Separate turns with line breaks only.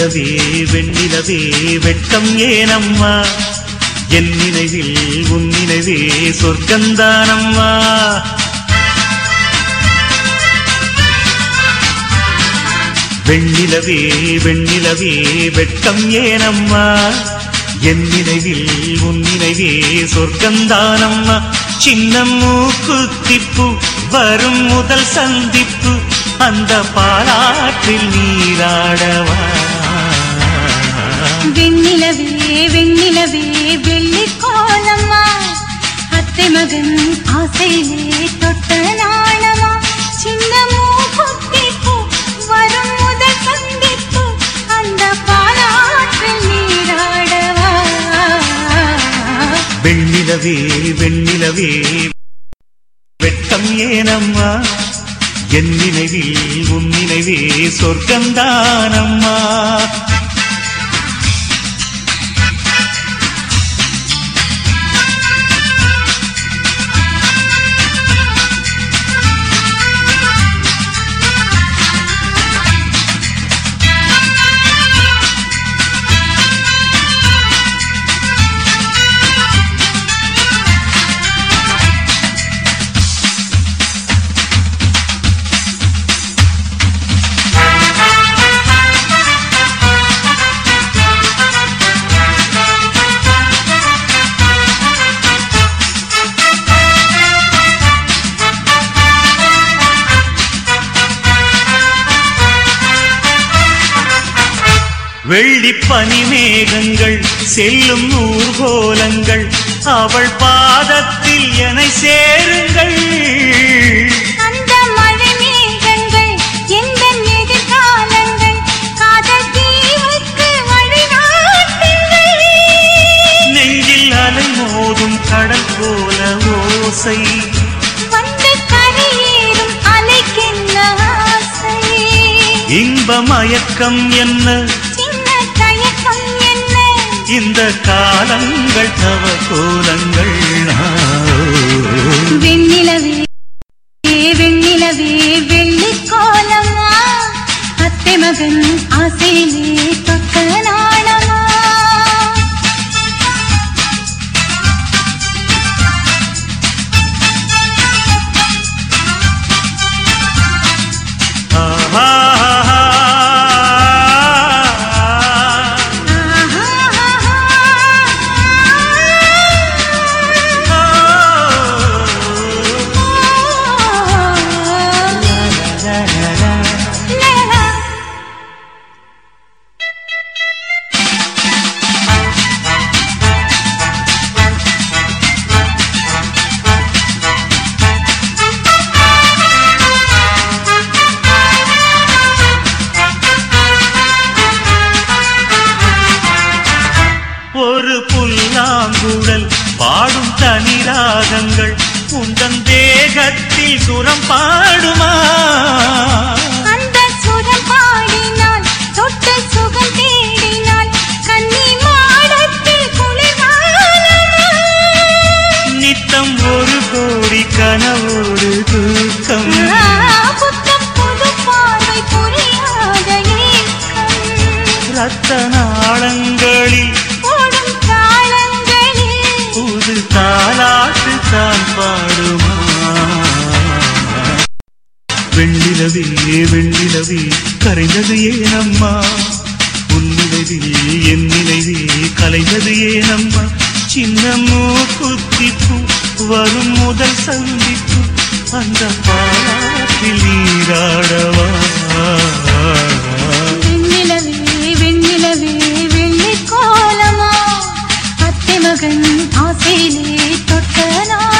வெண்ணிலவே வெண்ணிலவே வெட்கம் ஏனம்மா என் நினைவில் உன் நினைவே சொர்க்கந்தானம்மா வெண்ணிலவே வெண்ணிலவே வெட்கம் ஏனம்மா என் நினைவில் உன் நினைவே சொர்க்கந்தானம்மா சின்ன மூக்குத்திப்பு வரும் முதல் சந்திப்பு அந்த பாலாற்றில் நீராடவா
வெண்ணிலவே வெண்ணிலவே வெள்ளி கோலம்மா அத்தை மகன் ஆசையிலே தொட்ட நாளமா சின்ன மூக்குத்திப்பு வரும் முதல் சந்திப்பு அந்த பாலாற்றில் நீராடவா
வெண்ணிலவே வெண்ணிலவே வெட்கம் ஏனம்மா என் நினைவில் உன் நினைவே சொர்க்கந்தானம்மா வெள்ளி பனிமேகங்கள் செல்லும் ஊர்கோலங்கள் அவள் பாதத்தில் என சேருங்கள்
அந்த மழை மேகங்கள் எந்த எதிர்காலங்கள் காதல் தீவுக்கு வழிகாட்டுங்கள்
நெஞ்சில் அலை மோதும் கடல் போல ஓசை
வந்து கரையேறும் அலைக்கென்ன ஆசை
இன்ப மயக்கம் என்ன
சின்ன தயக்கம் என்ன
இந்த காலங்கள் தவ கோலங்கள்
வெண்ணிலவே வெண்ணிலவே வெள்ளி கோலமா அத்தை மகன் ஆசையிலே தொட்ட நாளமா
ஒரு புல்லாங்குழல் பாடும் தனி ராகங்கள் உந்தன் தேகத்தில் சுரம் பாடுமா
அந்த சுரம் பாடினாள் தொட்டு சுகம் தேடினாள் கன்னி மாடத்தில் குளிர்காலமா
நித்தம் ஒரு கோடி கனவோடு தூக்கம்
புத்தம் புது பார்வை புரியாத ஏக்கம்
ரத்த நாளங்களில்
ஓடும் காலங்களில்
புது தாலாட்டு தான் பாடுமா வெண்ணிலவே வெண்ணிலவே கரைந்தது ஏனம்மா உன் நினைவில் என் நினைவே கலைந்தது ஏனம்மா சின்ன மூக்குத்திப்பு வரும் முதல் சந்திப்பு அந்த பாட்டில் நீராடவா
வெண்ணிலவே வெண்ணிலவே வெள்ளி கோலமா அத்தை மகன் ஆசையிலே தொட்ட நாள்